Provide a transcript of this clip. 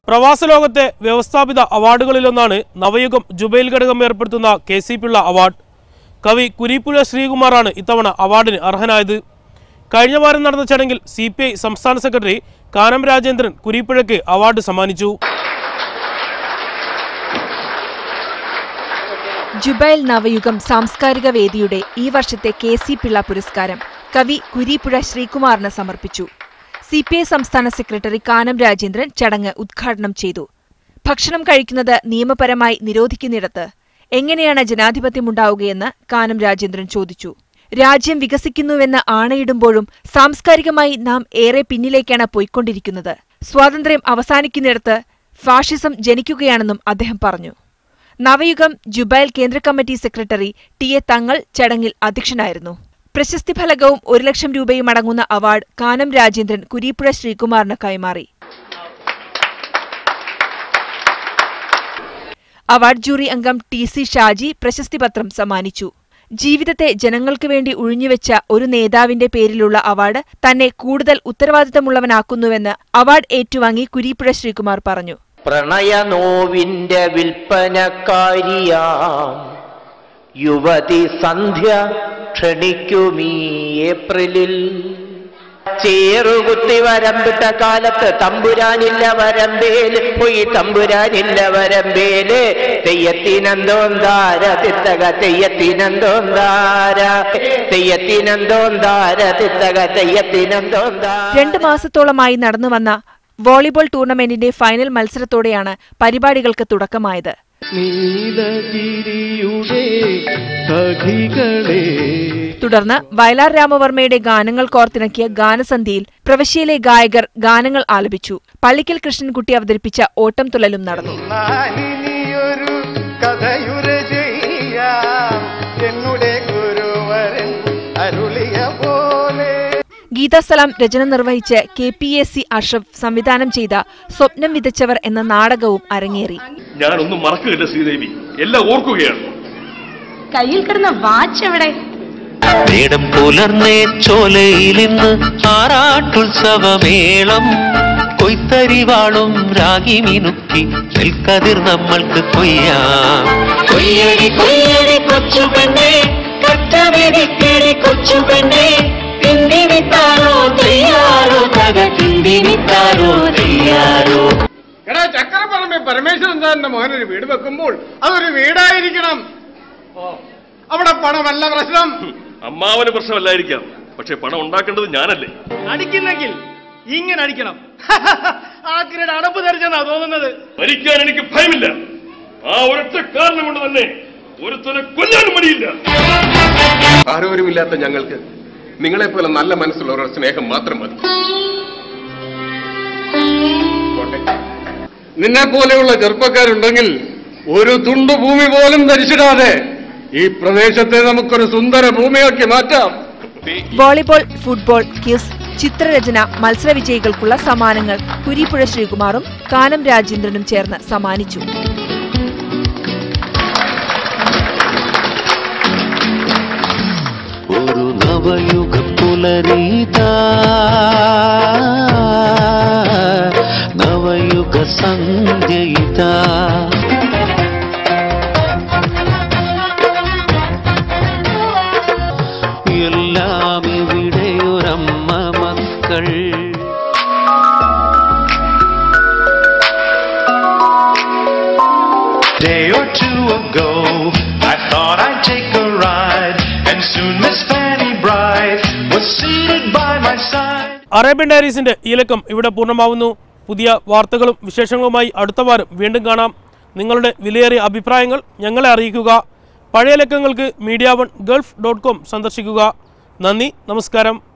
പ്രവാസ ലോകത്തെ വ്യവസ്ഥാപിത അവാർഡുകളിലൊന്നാണ് നവയുഗം ജുബൈൽ ഘടകം ഏർപ്പെടുത്തുന്ന കെ സി പിള്ള അവാർഡ് കവി കുരീപ്പുഴ ശ്രീകുമാറാണ് ഇത്തവണ അവാർഡിന് അർഹനായത് കഴിഞ്ഞ വാരം നടന്ന ചടങ്ങിൽ സി പി ഐ സംസ്ഥാന സെക്രട്ടറി കാനം രാജേന്ദ്രൻ കുരീപ്പുഴയ്ക്ക് അവാർഡ് സമ്മാനിച്ചു ജുബൈൽ നവയുഗം സാംസ്കാരിക വേദിയുടെ ഈ വർഷത്തെ കെ സി പിള്ള പുരസ്കാരം കവി കുരീപ്പുഴ ശ്രീകുമാറിന് സമർപ്പിച്ചു സി പി ഐ സംസ്ഥാന സെക്രട്ടറി കാനം രാജേന്ദ്രൻ ചടങ്ങ് ഉദ്ഘാടനം ചെയ്തു ഭക്ഷണം കഴിക്കുന്നത് നിയമപരമായി നിരോധിക്കുന്നിടത്ത് എങ്ങനെയാണ് ജനാധിപത്യമുണ്ടാവുകയെന്ന് കാനം രാജേന്ദ്രൻ ചോദിച്ചു രാജ്യം വികസിക്കുന്നുവെന്ന് ആണയിടുമ്പോഴും സാംസ്കാരികമായി നാം ഏറെ പിന്നിലേക്കാണ് പോയിക്കൊണ്ടിരിക്കുന്നത് സ്വാതന്ത്ര്യം അവസാനിക്കുന്നിടത്ത് ഫാഷിസം ജനിക്കുകയാണെന്നും അദ്ദേഹം പറഞ്ഞു നവയുഗം ജുബൈൽ കേന്ദ്ര committee secretary T A Thangal ചടങ്ങിൽ അധ്യക്ഷനായിരുന്നു പ്രശസ്തി ഫലകവും ഒരു ലക്ഷം രൂപയും അടങ്ങുന്ന അവാർഡ് കാനം രാജേന്ദ്രൻ കുരീപ്പുഴ ശ്രീകുമാറിന് കൈമാറി അവാർഡ് ജൂറി അംഗം ടി സി ഷാജി പ്രശസ്തിപത്രം സമ്മാനിച്ചു ജീവിതത്തെ ജനങ്ങൾക്ക് വേണ്ടി ഉഴിഞ്ഞുവെച്ച ഒരു നേതാവിന്റെ പേരിലുള്ള അവാർഡ് തന്നെ കൂടുതൽ ഉത്തരവാദിത്തമുള്ളവനാക്കുന്നുവെന്ന് അവാർഡ് ഏറ്റുവാങ്ങി കുരീപ്പുഴ ശ്രീകുമാർ പറഞ്ഞു പ്രണയ നോവിന്റെ വിൽപ്പനക്കാരിയാം യുവതി സന്ധ്യ ക്ഷണിക്കുമീ ഏപ്രിലിൽ ചേറുകുത്തി വരമ്പിട്ട കാലത്ത് തമ്പുരാനില്ല വരമ്പേല് പോയി തമ്പുരാനില്ല വരമ്പേല് തെയ്യത്തിനന്തോന്താര തിത്തക തെയ്യത്തിനന്തോന്താര തെയ്യത്തിനന്തോന്താര തിത്തക തെയ്യത്തിനന്തോന്താര രണ്ട് മാസത്തോളമായി നടന്നുവന്ന വോളിബോൾ ടൂർണമെന്റിന്റെ ഫൈനൽ മത്സരത്തോടെയാണ് പരിപാടികൾക്ക് തുടക്കമായത് നീലഗിരിയുടെ സഖികളെ തുടർന്ന് വയലാർ രാമവർമ്മയുടെ ഗാനങ്ങൾ കോർത്തിണക്കിയ ഗാനസന്ധ്യയിൽ പ്രവിശ്യയിലെ ഗായകർ ഗാനങ്ങൾ ആലപിച്ചു പള്ളിക്കൽ കൃഷ്ണൻകുട്ടി അവതരിപ്പിച്ച ഓട്ടം തുള്ളലും നടന്നു നാനിനിയൊരു കഥയുര ചെയ്യാം എന്നുടെ ഗുരുവരൻ അരുളിയ പോലെ ഗീതാസലാം രചന നിർവഹിച്ച് K P S C Ashraf സംവിധാനം ചെയ്ത സ്വപ്നം വിതച്ചവർ എന്ന നാടകവും അരങ്ങേറി ഞാനൊന്നും മറക്കുകയില്ല ശ്രീദേവി എല്ലാം ഓർക്കുകയാണ് കയ്യിൽ കിടന്ന വാച്ച് എവിടെ നേടം പുലർന്നേ ചോലയിലിന്ന് ആറാട്ടുത്സവമേളം കൊയ്ത്തരിവാളും രാഗി മിനുക്കി നെൽക്കതിർ നമ്മൾക്ക് കൊയ്യാം കൊയ്യടി കൊയ്യടി കൊച്ചു പെണ്ണേ കറ്റവെടിക്കേടി കൊച്ചു പെണ്ണേ തിന്തിനിത്താരോ തെയ്യാറോ തക തിന്തിനിത്താരോ തെയ്യാറോ എടാ ചക്രപ്പറമ്പ് പരമേശ്വരൻ സാറിന്റെ മോനൊരു വീട് വെക്കുമ്പോൾ അതൊരു വീടായിരിക്കണം ഓ അവിടെ പണമല്ല പ്രശ്നം അമ്മാവന് പ്രശ്നമല്ലായിരിക്കാം പക്ഷെ പണം ഉണ്ടാക്കേണ്ടത് ഞാനല്ലേ അടിക്കുന്നെങ്കിൽ ഇങ്ങനെ അടിക്കണം ആക്കിരുടെ അടപ്പ് ധരിച്ചെന്നാ തോന്നുന്നത് മരിക്കാൻ എനിക്ക് ഭയമില്ല ആ ഒരൊറ്റ കാരണം കൊണ്ട് തന്നെ ഒരുത്തനെ കൊല്ലാനും മടിയില്ല ആരോരുമില്ലാത്ത ഞങ്ങൾക്ക് നിങ്ങളെപ്പോലെ നല്ല മനസ്സുള്ളവരുടെ സ്നേഹം മാത്രം മതി പോട്ടെ. നിന്നെ പോലെയുള്ള ചെറുപ്പക്കാരുണ്ടെങ്കിൽ ഒരു തുണ്ടു ഭൂമി പോലും ധരിച്ചിടാതെ ഈ പ്രദേശത്തെ നമുക്കൊരു സുന്ദര ഭൂമിയാക്കി മാറ്റാം വോളിബോൾ ഫുട്ബോൾ ക്യൂസ് ചിത്രരചന മത്സരവിജയികൾക്കുള്ള സമ്മാനങ്ങൾ കുരീപ്പുഴ ശ്രീകുമാറും കാനം രാജേന്ദ്രനും ചേർന്ന് സമ്മാനിച്ചു ഒരു നവയുഗ പുലരീത നവയുഗ സന്ധ്യയിത എല്ലാം ഇവിടെ ഒരമ്മ മക്കൾ day or two ago, I thought I'd take a ride, and soon Miss Fanny Bright was seated by my side. Arabian ഡയറീസിന്റെ ഈ ലക്കം ഇവിടെ പൂർണ്ണമാവുന്നു പുതിയ വാർത്തകളും വിശേഷങ്ങളുമായി അടുത്ത വാരം വീണ്ടും കാണാം നിങ്ങളുടെ വിലയേറിയ അഭിപ്രായങ്ങൾ ഞങ്ങളെ അറിയിക്കുക പഴയ ലക്കങ്ങൾക്ക് Media One Gulf dot com സന്ദർശിക്കുക നന്ദി നമസ്കാരം